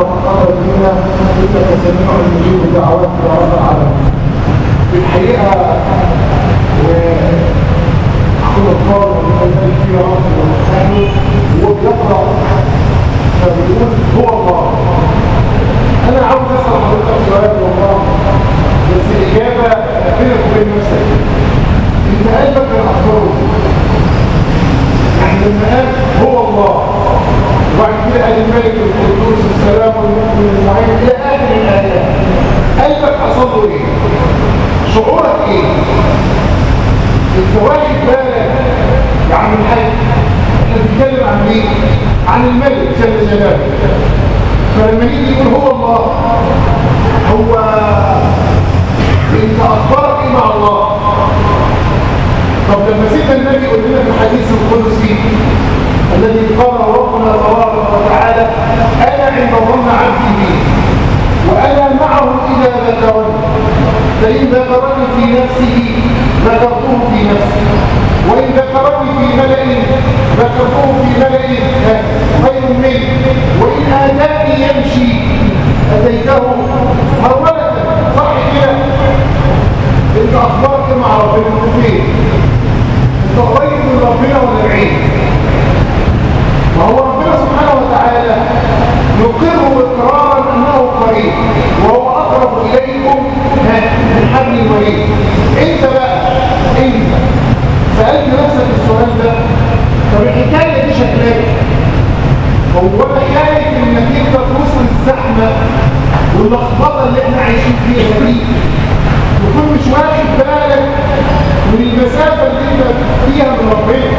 من قرب منا انك سميع مجيب الدعوات يا رب العالمين في الحقيقه وعقول الفار والذي فيه رب والحسن هو بيقرا فبيقول هو الله انا عاوز اسال حضرتك سؤال والله بس الاجابه بينك وبين نفسك انت قلبك الاخبار يعني لما قال هو الله وبعد كده قال الملك القدوس السلام المؤمن المعين الى اخر الايات قلبك حصل له ايه شعورك ايه انت واخد بالك يا عم الحاج احنا بنتكلم عن مين عن الملك جل جلاله فلما يجي يقول هو الله هو انت اخبارك ايه مع الله طب لما سيدنا النبي يقول لنا في الحديث القدسي الذي قال ربنا تبارك وتعالى انا عند ظن عبدي بي وانا معه اذا ذكرني فان ذكرني في نفسه ذكرته في نفسي وان ذكرني في ملأ ذكرته في ملأ خير منه وان اتاني يمشي اتيته هرولة صح كده انت اخبارك مع ربنا انت فين انت قريب من ربنا ولا بعيد ما هو ربنا سبحانه وتعالى يقر اقرارا انه قريب وهو اقرب اليكم من حبل الوريد انت بقى انت سالت نفسك السؤال ده طب الحكايه دي شكلها هو انا خايف انك انت في وسط الزحمه واللخبطه اللي احنا عايشين فيها دي تكون مش واخد بالك من المسافه اللي انت فيها من ربنا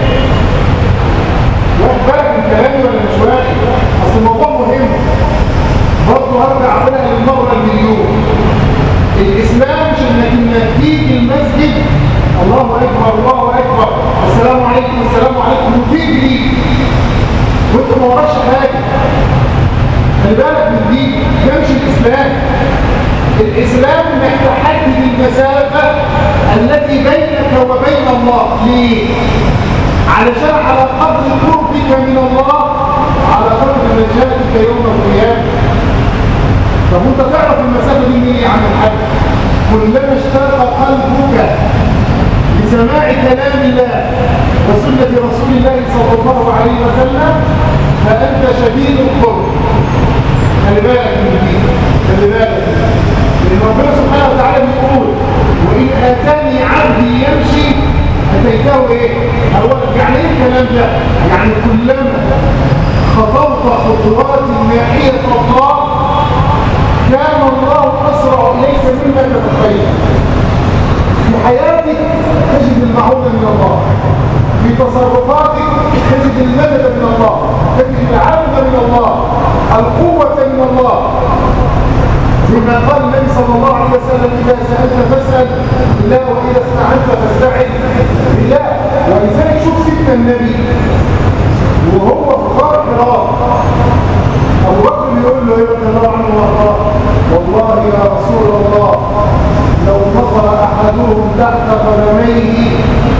واخد بالك من كلامي ولا مش واخد اصل الموضوع مهم برضه هرجع اقولها للمره المليون الاسلام مش انك انك تيجي المسجد الله اكبر الله اكبر السلام عليكم السلام عليكم وتجري وانت ما وراكش حاجه خلي بالك من دي ده مش الاسلام الاسلام انك تحدد المسافه التي بينك وبين الله ليه علشان على قدر قربك من الله على قدر نجاتك يوم القيامه طب انت تعرف المسافه دي منين يا عم الحاج كلما اشتاق قلبك لسماع كلام الله وسنه رسول الله صلى الله عليه وسلم فانت شديد القرب خلي بالك من دي خلي بالك لان ربنا سبحانه وتعالى بيقول وان اتاني عبدي يمشي اتيته ايه اولا يعني ايه الكلام ده يعني كلما خطوت خطوات ناحيه الله كان الله اسرع اليك مما تتخيل في حياتك تجد المعونه من الله في تصرفاتك تجد المدد من الله تجد العون من الله القوه من الله لما قال النبي صلى الله عليه وسلم إذا سألت فاسأل الله وإذا استعنت فاستعن بالله ولذلك شوف سيدنا النبي وهو في غار حراء أبو بكر يقول له رضي الله عنه وارضاه والله يا رسول الله لو نظر أحدهم تحت قدميه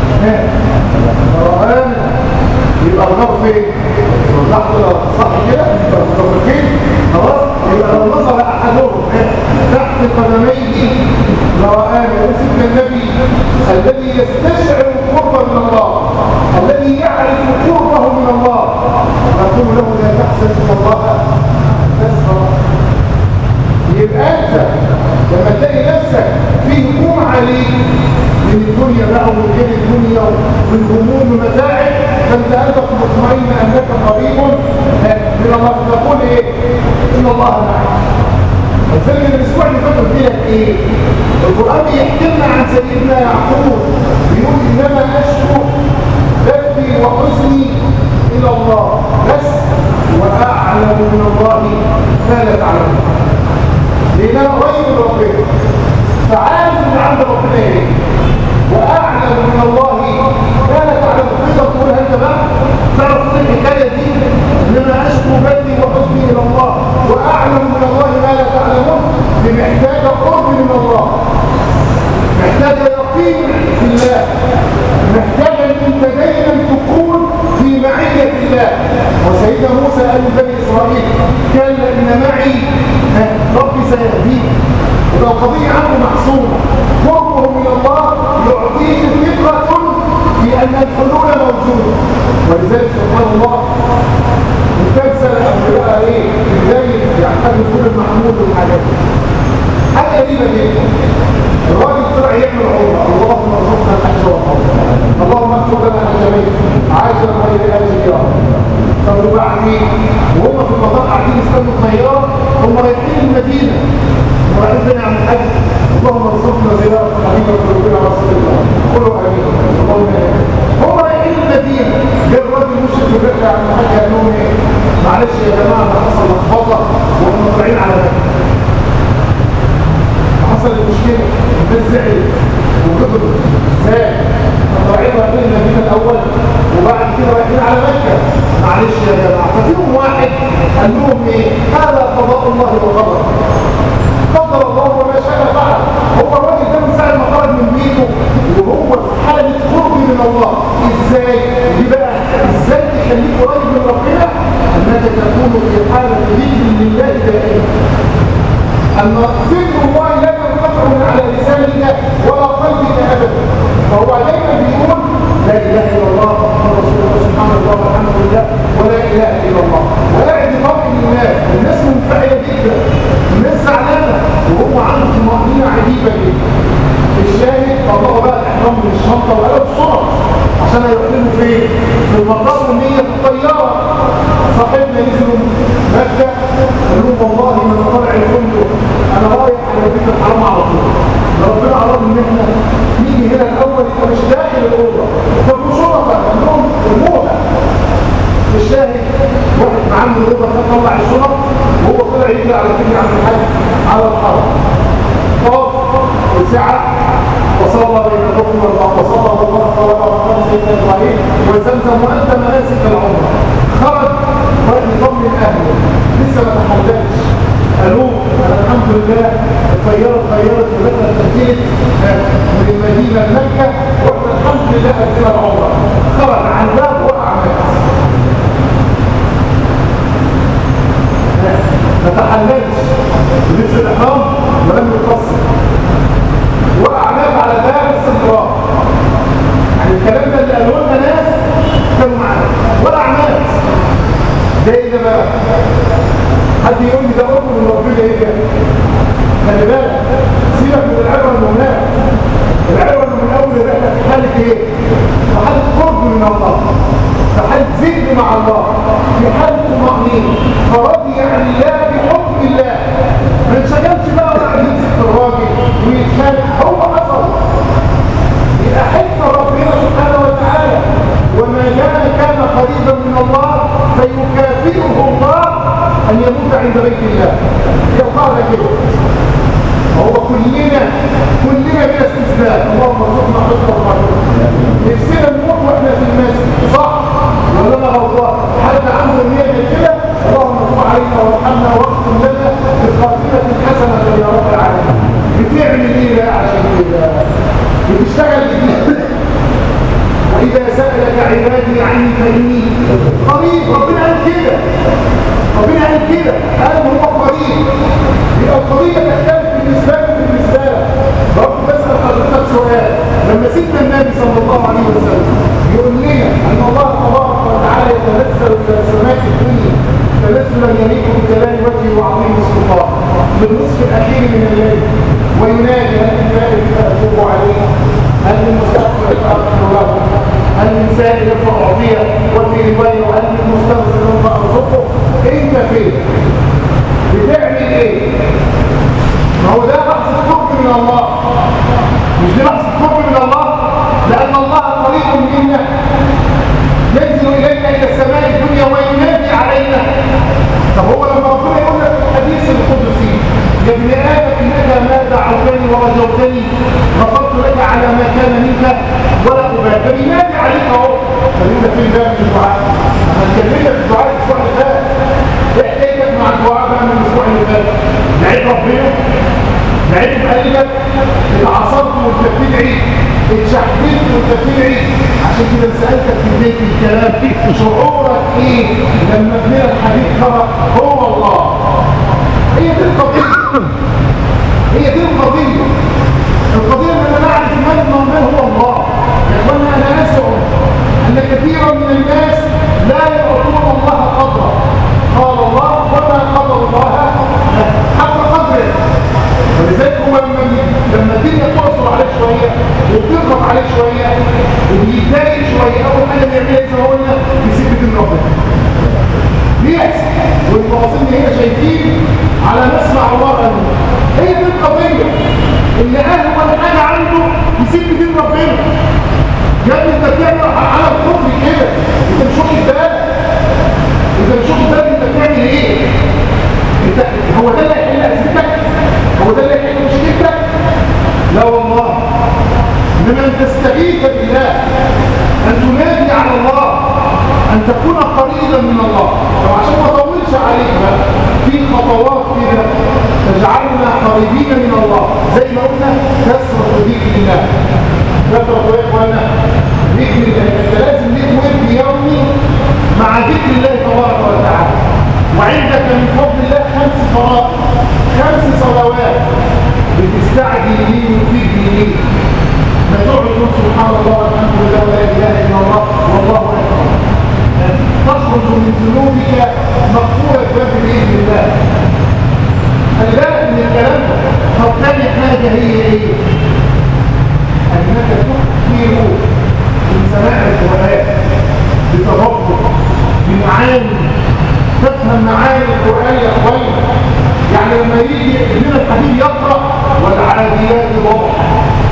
رآنا يبقى الغار فين؟ تحت صح كده؟ متفقين؟ خلاص؟ يبقى لو نظر أحدهم تحت قدميه لرآني وسيدنا النبي الذي يستشعر القرب من الله الذي يعرف قربه من الله نقول له لا تحزن ان الله تسخر يبقى انت لما تلاقي نفسك في هموم عليك من الدنيا بقى ومن غير الدنيا ومن هموم ومتاعب فانت قلبك مطمئن انك قريب من الله تقول ايه ان الله معك الفيلم الاسبوع اللي فات قلت لك ايه القران بيحكي لنا عن سيدنا يعقوب بيقول انما اشكو بثي وحزني الى الله بس واعلم من الله ما لا تعلمون لان انا قريب من ربنا فعارف ان عند ربنا ايه واعلم من الله ما لا تعلمون تقدر تقولها انت بقى تعرف تقول الحكايه دي انما اشكو بثي وحزني الى الله واعلم من الله ما لا تعلمون دي محتاجه قرب من الله محتاجه يقين في الله محتاجه ان انت دايما تكون في معيه الله وسيدنا موسى قال لبني اسرائيل كان ان معي كل الحاجات دي حاجه غريبه جدا الراجل طلع يعمل عمره اللهم ارزقنا الحج والعمره اللهم اغفر لنا الجميع عاجل غير اجل يا رب طب وبعدين وهم في المطار قاعدين يستنوا الطياره هم رايحين المدينه ورايحين فين عم الحج اللهم ارزقنا زياره حبيبك ربنا رسول الله كله امين اللهم امين هم رايحين المدينه جه الراجل مشرف في الرحله عم الحج قال لهم ايه معلش يا جماعه ده حصل لخبطه واحنا طالعين على مكه حصل المشكله الناس زعلت وكبروا ازاي طالعين رايحين المدينه الاول وبعد كده رايحين على مكه معلش يا جماعه ففيهم واحد قال لهم ايه هذا قضاء الله وقدره قدر الله وما شاء فعل هو الراجل ده من ساعه ما خرج من بيته وهو في حاله قرب من الله ازاي دي بقى ازاي تخليك قريب من ربنا انك تكون في حاله ذكر لله دائما أن ذكر الله لا ينقطع من على لسانك ولا قلبك أبدا فهو دائما بيقول لا إله إلا الله محمد رسول الله سبحان الله والحمد لله ولا إله إلا الله ولا اعتقاد للناس الناس منفعلة جدا الناس زعلانة وهو عنده طمأنينة عجيبة جدا الشاهد طلعوا بقى الإحرام من الشنطة وقالوا الشنط عشان هيروحوا فين؟ في المطار ونية في الطيارة صاحبنا نزلوا مكة قال لهم والله ما انا طالع الفندق انا رايح على بيت الحرام على طول ربنا اراد ان احنا نيجي هنا الاول يبقى مش داخل الاوضه طب وشرطه قال لهم ارموها الشاهد واحد معاه من الاوضه كان طلع الشرط وهو طلع يجري على فكره عبد الحاج على الحرم طاف وسعى وصلى بين الركن والبعض وصلى الله طلب وقال سيدنا ابراهيم وزمزم وانت مناسك العمره خرج رايح يطمن اهله لسه ما تحدثش قالوا انا الحمد لله الطياره اتغيرت ودخلت تنزيل من المدينه لمكه واحنا الحمد لله قدمنا العمره خرج عن باب وقع مات ما تحللش لبس الاحرام ولم يقصر وقع مات على باب السنترال يعني الكلام ده اللي قالوه لنا ناس كانوا معانا وقع مات ده ايه ده بقى حد يقول لي ده قرب من ربنا ايه ده خلي بالك سيبك من العبره اللي هناك العبره اللي من اول الرحله في حاله ايه في حاله قرب من الله في حاله ذكر مع الله في حاله طمانينه فرضي عن الله بحكم الله ما انشغلش بقى ولا يمسك الراجل ويتخانق هو حصل يبقى حكمه ربنا سبحانه وتعالى وما كان كان قريبا من الله فيكافئه الله أن يموت عند بيت الله يقال كده هو كلنا كلنا بلا استثناء اللهم ارزقنا حسن الرحمن نفسنا نموت واحنا في المسجد صح ولا انا غلطان حد عنده النية كده اللهم ارحم علينا وارحمنا واختم لنا بخاتمة حسنة يا رب العالمين بتعمل ايه بقى عشان كده بتشتغل جديد وإذا سألك عبادي عني فإني قريب ربنا قال كده ربنا قال كده قال هو قريب يبقى القضية تختلف بالنسبة لك وبالنسبة لك رب بسأل حضرتك سؤال لما سيدنا النبي صلى الله عليه وسلم يقول لنا أن الله تبارك وتعالى يتنزل إلى سماء الدنيا تنزلا يليق بجلال وجهه وعظيم السلطان في النصف الأخير من الليل وينادي هل من ذلك فأتوب عليه هل من مستغفر فأغفر له هل من سائل فأعطيه وفي رواية وهل من مستغفر فأرزقه انت فين بتعمل ايه ما هو ده لحظة قرب من الله مش دي لحظة قرب من الله لأن الله قريب منا ينزل إلينا إلى السماء الدنيا وينادي علينا طب هو لما ربنا يقول لك في الحديث القدسي يا ابن آدم إنك ما دعوتني ورجوتني غفرت لك على ما كان منك ولا أبالي ده بينادي عليك أهو خلينا في الباب في الدعاء احنا اتكلمنا في الدعاء الأسبوع اللي فات ايه حكايتك مع الدعاء بقى من الأسبوع اللي فات نعيد ربنا نعيد بقلبك اتعصبت وانت بتدعي اتشحتت وانت بتدعي عشان كده سألتك في بداية الكلام شعورك ايه لما ابننا الحبيب قرأ هو الله هي دي القضية هي دي القضية القضية ان انا نعرف من من هو الله يا اخوانا انا اسعد ان كثيرا من الناس لا يعطون الله قدره قال الله وما قدر الله حق عليه شويه وبيتضايق شويه اول حاجه بيعملها زي ما قلنا بيسيب دين ربنا بيحصل وانتوا واصلين هنا شايفين على مسمع الله هي دي القضيه اللي اهون حاجه عنده يسيب دين ربنا يا ابني انت بتعمل على الكفر كده انت مش واخد بالك انت مش واخد بالك انت بتعمل ايه انت هو ده اللي هيحل ازمتك هو ده اللي هيحل مشكلتك لا والله انما ان تستغيث بالله ان تنادي على الله ان تكون قريبا من الله طب عشان ما اطولش عليك بقى في خطوات كده تجعلنا قريبين من الله زي ما قلنا كثره ذكر الله كثره يا اخوانا ذكر الله انت لازم ليك ورد يومي مع ذكر الله تبارك وتعالى وعندك من فضل الله خمس فرائض خمس صلوات بتستعجل ليه وتجري ليه ما تقعد تقول سبحان الله والحمد لله ولا اله الا الله والله اكبر تخرج من ذنوبك مغفوره باب باذن الله خلي بالك من الكلام ده طب تاني حاجه هي ايه؟ انك تكثر من سماع القران بتدبر بمعاني تفهم معاني القران يا اخويا يعني لما يجي ابننا الحبيب يقرا والعاديات ضبحا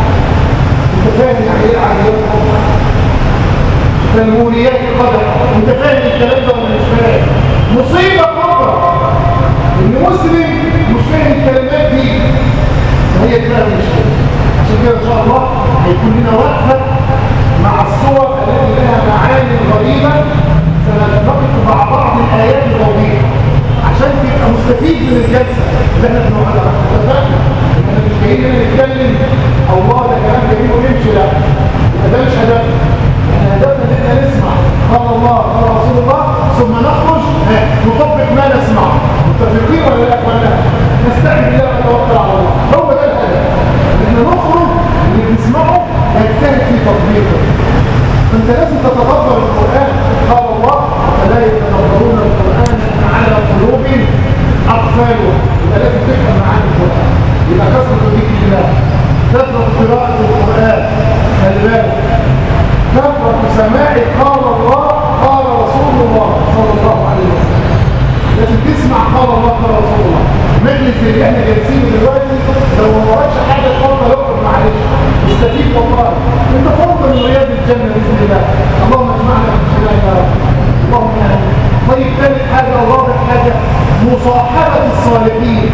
انت فاهم يعني ايه العاديات ضبحا فالموليات قدر انت فاهم الكلام ده ولا مش فاهم مصيبه كبرى ان مسلم مش فاهم الكلمات دي فهي دي بقى المشكله عشان كده ان شاء الله هيكون لنا وقفه مع الصور التي لها معاني غريبه سنتفق مع بعض الايات الوضيحه عشان تبقى مستفيد من الجلسه اللي احنا بنقعد اتفقنا احنا مش جايين هنا نتكلم الله ده كلام جميل ونمشي لا يبقى ده مش هدفنا احنا هدفنا ان احنا نسمع قال الله قال رسول الله ثم نخرج نطبق ما نسمعه متفقين ولا لا ولا نستعين بالله ونتوكل على الله هو ده الهدف ان احنا نخرج اللي بنسمعه نجتهد في تطبيقه فانت لازم تتدبر القران قال الله فلا يتدبرون القران على قلوب اقفالها يبقى لازم تفهم معاني القران يبقى كثره ذكر الله كثره قراءه القران خلي بالك كثره سماع قال الله قال رسول الله صلى الله عليه وسلم لازم تسمع قال الله قال رسول الله مجلس اللي احنا جالسينه دلوقتي لو ما وراكش حاجه اتفضل اقعد معلش استفيد والله انت فرض من رياض الجنه باذن الله اللهم اجمعنا في خلال يا رب اللهم امين طيب ثالث حاجه رابع حاجه مصاحبه الصالحين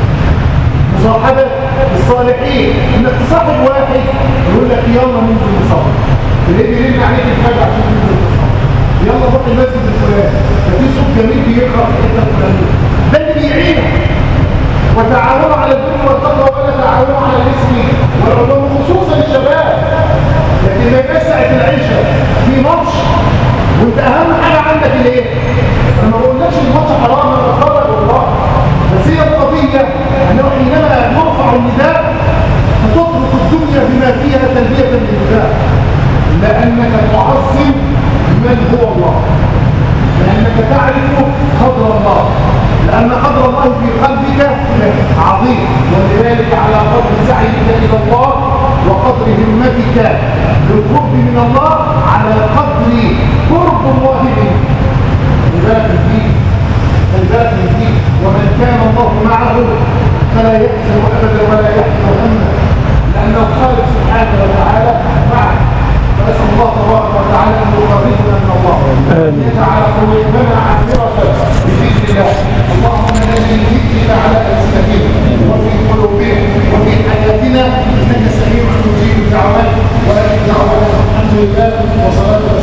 مصاحبه الصالحين انك تصاحب واحد يقول لك يلا ننزل نصلي تلاقيه بيرن عليك الفجر عشان تنزل تصلي يلا روح المسجد الفلاني ده في صوت جميل بيقرا في الحته الفلانيه ده اللي بيعينك وتعاونوا على البر والتقوى ولا تعاونوا على الاسم والعلوم خصوصا الشباب لكن ما يبقاش ساعه العيشه في ماتش وانت اهم حاجه عندك الايه؟ انا ما بقولكش الماتش حرام انا بتفرج والله بس هي القضيه انه حينما نرفع النداء فتترك الدنيا بما فيها تلبيه للنداء لانك تعظم من هو الله لانك تعرف قدر الله لأن قدر الله في قلبك عظيم ولذلك على قدر سعيك إلى الله وقدر همتك للقرب من الله على قدر قرب الله منك لذلك الدين لذلك الدين ومن كان الله معه فلا يحزن أبدا ولا يحزن همه لأن الخالق سبحانه وتعالى معه فأسأل الله تبارك وتعالى أن يقربنا من الله أن يجعل قلوبنا عامرة بذكر الله اللهم نجي ذكرك على ألسنتنا وفي قلوبنا وفي حياتنا إنك سميع مجيب الدعوات ولكن دعوتنا الحمد لله وصلاة